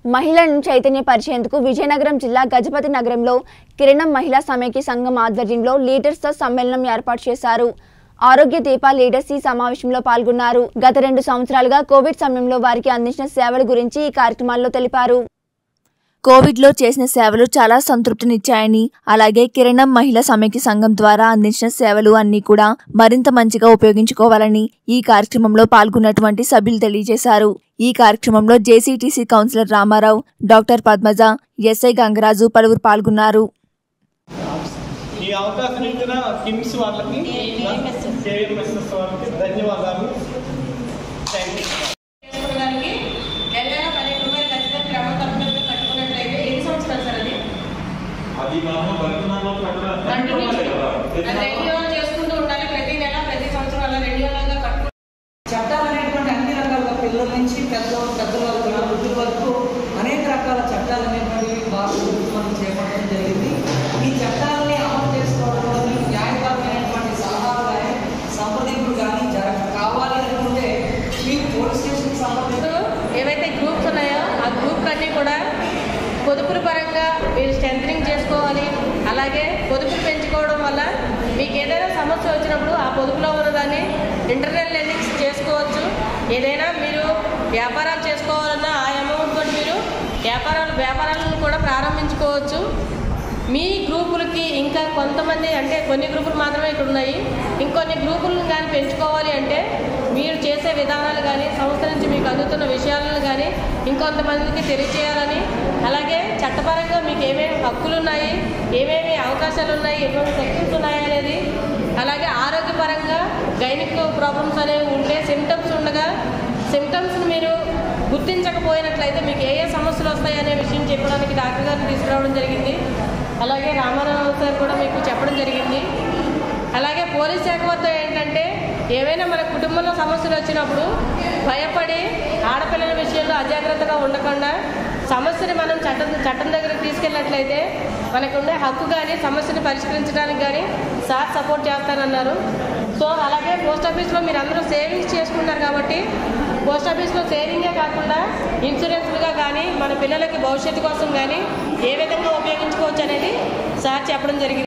మహిళలను చైతన్యపరిచేందుకు విజయనగరం జిల్లా గజపతి నగరంలో కిరణం మహిళా సమైక్య సంఘం ఆధ్వర్యంలో లీడర్స్తో సమ్మేళనం ఏర్పాటు చేశారు ఆరోగ్య దీప లీడర్స్ ఈ సమావేశంలో పాల్గొన్నారు గత రెండు సంవత్సరాలుగా కోవిడ్ సమయంలో వారికి అందించిన సేవల గురించి ఈ కార్యక్రమాల్లో తెలిపారు కోవిడ్లో చేసిన సేవలు చాలా సంతృప్తినిచ్చాయని అలాగే కిరణం మహిళా సమైక్య సంఘం ద్వారా అందించిన సేవలు అన్నీ కూడా మరింత మంచిగా ఉపయోగించుకోవాలని ఈ కార్యక్రమంలో పాల్గొన్నటువంటి సభ్యులు తెలియజేశారు ఈ కార్యక్రమంలో JCTC councillor Ramarao doctor Padmaja SI Gangaraju పలువురు పాల్గొన్నారు ఈ అవకాశం ఇచ్చిన కిమ్స్ వాళ్ళకి కేఎంఎస్ఎస్ వాళ్ళకి ధన్యవాదాలు థ్యాంక్ యూ చేసుకోవడానికి నెలైనా పన్నెండు రూపాయలు ఖచ్చితంగా క్రమం తప్పకుండా కట్టుకున్నట్లయితే ఎన్ని సంవత్సరాలు సార్ అది అది మనం వర్తమానంలో ప్రకటన కంటిన్యూ కదా అది రెన్యువల్ చేసుకుంటూ ఉండాలి ప్రతి నెల ప్రతి సంవత్సరం అలా రెన్యువల్గా కట్టు చట్టాలు అనేటువంటి అన్ని రకాల పిల్లల నుంచి పెద్ద పెద్దల వరకు వృద్ధుల వరకు అనేక రకాల చట్టాలు అనేటువంటివి భారత ప్రభుత్వం చేపట్టడం జరిగింది ఈ చట్టాలని అమలు చేసుకోవడంలో న్యాయపరమైనటువంటి సలహాలు కానీ సంప్రదింపులు కానీ జరగ కావాలి అనుకుంటే మీరు పోలీస్ స్టేషన్కి సంబంధించి ఇప్పుడు ఏవైతే గ్రూప్స్ ఉన్నాయో ఆ గ్రూప్ అన్నీ కూడా పొదుపుల పరంగా మీరు స్ట్రెంథనింగ్ చేసుకోవాలి అలాగే పొదుపులు పెంచుకోవడం వల్ల మీకు ఏదైనా సమస్య వచ్చినప్పుడు ఆ పొదుపులో ఉన్నదాన్ని ఇంటర్నల్ లెండింగ్స్ చేసుకోవచ్చు ఏదైనా మీరు వ్యాపారాలు చేసుకోవాలన్నా ఆ అమౌంట్ తోటి మీరు వ్యాపారాలు వ్యాపారాలను కూడా ప్రారంభించుకోవచ్చు మీ గ్రూపులకి ఇంకా కొంతమంది అంటే కొన్ని గ్రూపులు మాత్రమే ఇక్కడ ఉన్నాయి ఇంకొన్ని గ్రూపులను కానీ పెంచుకోవాలి అంటే మీరు చేసే విధానాలు కానీ సంస్థ నుంచి మీకు అందుతున్న విషయాలను కానీ ఇంకొంతమందికి తెలియజేయాలని అలాగే చట్టపరంగా మీకు ఏమేమి హక్కులు ఉన్నాయి ఏమేమి అవకాశాలు ఉన్నాయి ఏమేమి సెక్షన్స్ ఉన్నాయి అనేది అలాగే ఆరోగ్యపరంగా గైనిక్ ప్రాబ్లమ్స్ అనేవి ఉంటే సిమ్టమ్స్ ఉండగా సిమ్టమ్స్ని మీరు గుర్తించకపోయినట్లయితే మీకు ఏ ఏ సమస్యలు వస్తాయి అనే విషయం చెప్పడానికి డాక్టర్ గారిని తీసుకురావడం జరిగింది అలాగే రామారావు సార్ కూడా మీకు చెప్పడం జరిగింది అలాగే పోలీస్ శాఖ వద్ద ఏంటంటే ఏవైనా మన కుటుంబంలో సమస్యలు వచ్చినప్పుడు భయపడి ఆడపిల్లల విషయంలో అజాగ్రత్తగా ఉండకుండా సమస్యని మనం చట్టం చట్టం దగ్గరికి తీసుకెళ్ళినట్లయితే మనకు ఉండే హక్కు కానీ సమస్యని పరిష్కరించడానికి కానీ సార్ సపోర్ట్ చేస్తానన్నారు సో అలాగే పోస్ట్ ఆఫీస్లో మీరు అందరూ సేవింగ్స్ చేసుకుంటారు కాబట్టి పోస్ట్ ఆఫీస్లో సేవింగే కాకుండా ఇన్సూరెన్స్లుగా కానీ మన పిల్లలకి భవిష్యత్తు కోసం కానీ ఏ విధంగా ఉపయోగించుకోవచ్చు అనేది సార్ చెప్పడం జరిగింది